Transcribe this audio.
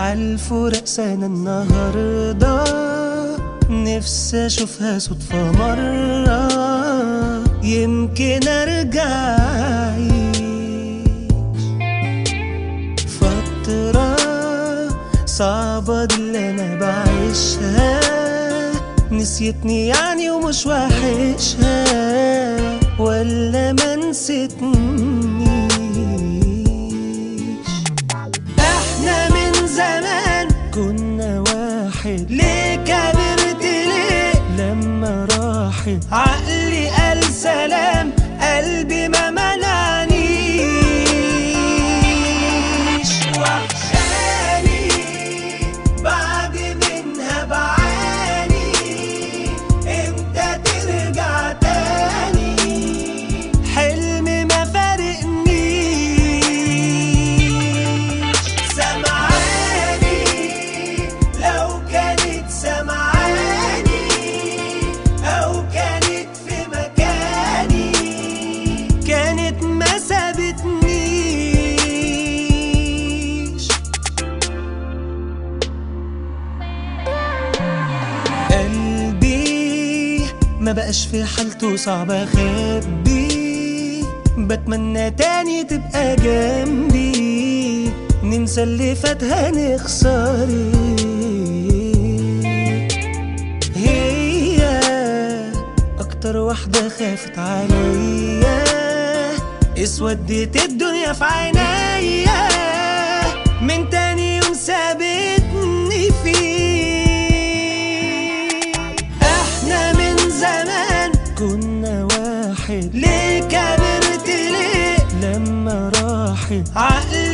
عالفراق سنة النهاردة نفسي اشوفها صدفة مرة يمكن ارجع أعيش فترة صعبة دي اللي انا بعيشها نسيتني يعني ومش وحشها ولا ما نسيتنيش احنا من زمان كنا واحد ليه كبرت ليه لما راحت عقلي قال سلام قلبي ما منعنيش وحشاني بعد منها بعاني امتى ترجع تاني حلمي ما فارقنيش سمعاني لو كانت سمعاني او كانت في مكاني كانت ما سابتنيش قلبي ما بقاش في حالته صعب اخبي بتمنى تاني تبقى جنبي ننسى اللي فات هنخسرك هي اكتر واحدة خافت عليا اسودت الدنيا في عينيا من تاني يوم سابتني فيه احنا من زمان كنا واحد ليه كبرت ليه لما راحت عقلي